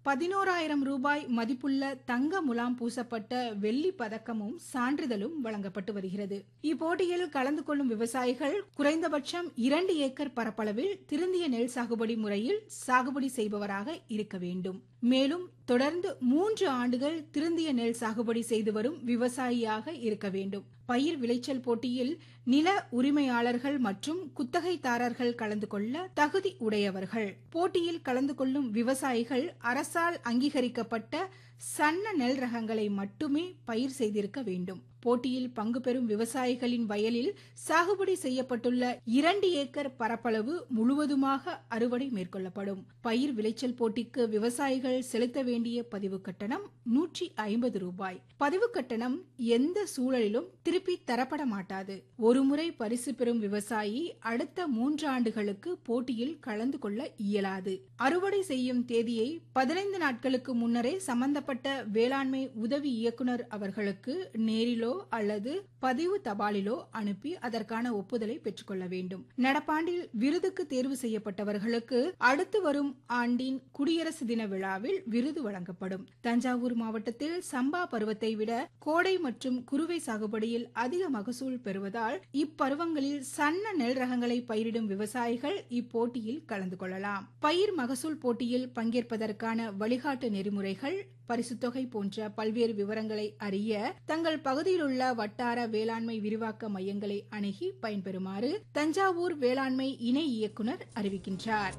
பதினோராயிரம் ரூபாய் மதிப்புள்ள தங்க முலாம் பூசப்பட்ட வெள்ளி பதக்கமும் சான்றிதழும் வழங்கப்பட்டு வருகிறது இப்போட்டியில் கலந்து கொள்ளும் விவசாயிகள் குறைந்தபட்சம் இரண்டு ஏக்கர் பரப்பளவில் திருந்திய நெல் சாகுபடி முறையில் சாகுபடி செய்பவராக இருக்க வேண்டும் மேலும் தொடர்ந்து மூன்று ஆண்டுகள் திருந்திய நெல் சாகுபடி செய்து வரும் விவசாயியாக இருக்க வேண்டும் பயிர் விளைச்சல் போட்டியில் நில உரிமையாளர்கள் மற்றும் குத்தகைதாரர்கள் கலந்து கொள்ள தகுதி உடையவர்கள் போட்டியில் கலந்து கொள்ளும் விவசாயிகள் அரசால் அங்கீகரிக்கப்பட்ட சன்ன நெல் ரகங்களை மட்டுமே பயிர் செய்திருக்க வேண்டும் போட்டியில் பங்கு பெறும் விவசாயிகளின் வயலில் சாகுபடி செய்யப்பட்டுள்ள இரண்டு ஏக்கர் பரப்பளவு முழுவதுமாக அறுவடை மேற்கொள்ளப்படும் பயிர் விளைச்சல் போட்டிக்கு விவசாயிகள் செலுத்த வேண்டிய பதிவு கட்டணம் நூற்றி ஐம்பது ரூபாய் பதிவு கட்டணம் எந்த சூழலிலும் திருப்பி தரப்பட மாட்டாது ஒருமுறை பரிசு பெறும் விவசாயி அடுத்த மூன்று ஆண்டுகளுக்கு போட்டியில் கலந்து கொள்ள இயலாது அறுவடை செய்யும் தேதியை பதினைந்து நாட்களுக்கு முன்னரே சம்பந்தப்பட்ட வேளாண்மை உதவி இயக்குனர் அவர்களுக்கு நேரிலோ அல்லது பதிவு தபாலிலோ அனுப்பி அதற்கான ஒப்புதலை பெற்றுக்கொள்ள வேண்டும் நடப்பாண்டில் விருதுக்கு தேர்வு செய்யப்பட்டவர்களுக்கு அடுத்து வரும் ஆண்டின் குடியரசு தின விழாவில் விருது வழங்கப்படும் தஞ்சாவூர் மாவட்டத்தில் சம்பா பருவத்தை விட கோடை மற்றும் குறுவை சாகுபடியில் அதிக மகசூல் பெறுவதால் இப்பருவங்களில் சன்ன நெல் ரகங்களை பயிரிடும் விவசாயிகள் இப்போட்டியில் கலந்து கொள்ளலாம் பயிர் மகசூல் போட்டியில் பங்கேற்பதற்கான வழிகாட்டு நெறிமுறைகள் பரிசுத்தொகை போன்ற பல்வேறு விவரங்களை அறிய தங்கள் பகுதியில் உள்ள வட்டார வேளாண்மை விரிவாக்க மையங்களை அணுகி பயன்பெறுமாறு தஞ்சாவூர் வேளாண்மை இணை இயக்குனர் அறிவிக்கின்றார்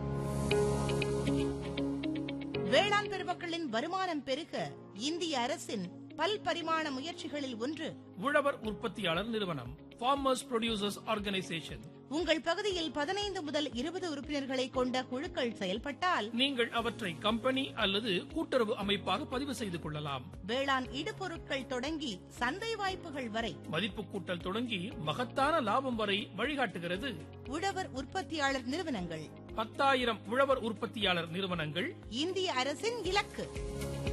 வேளாண் பெருமக்களின் வருமானம் பெருக இந்திய அரசின் பல்பரிமாண முயற்சிகளில் ஒன்று உழவர் உற்பத்தியாளர் நிறுவனம் ஃபார்மர்ஸ் ப்ரொடியூசர்ஸ் ஆர்கனைசேஷன் உங்கள் பகுதியில் பதினைந்து முதல் இருபது உறுப்பினர்களை கொண்ட குழுக்கள் செயல்பட்டால் நீங்கள் அவற்றை கம்பெனி அல்லது கூட்டுறவு அமைப்பாக பதிவு செய்து கொள்ளலாம் வேளாண் இடுபொருட்கள் தொடங்கி சந்தை வாய்ப்புகள் வரை மதிப்பு கூட்டல் தொடங்கி மகத்தான லாபம் வரை வழிகாட்டுகிறது உழவர் உற்பத்தியாளர் நிறுவனங்கள் பத்தாயிரம் உழவர் உற்பத்தியாளர் நிறுவனங்கள் இந்திய அரசின் இலக்கு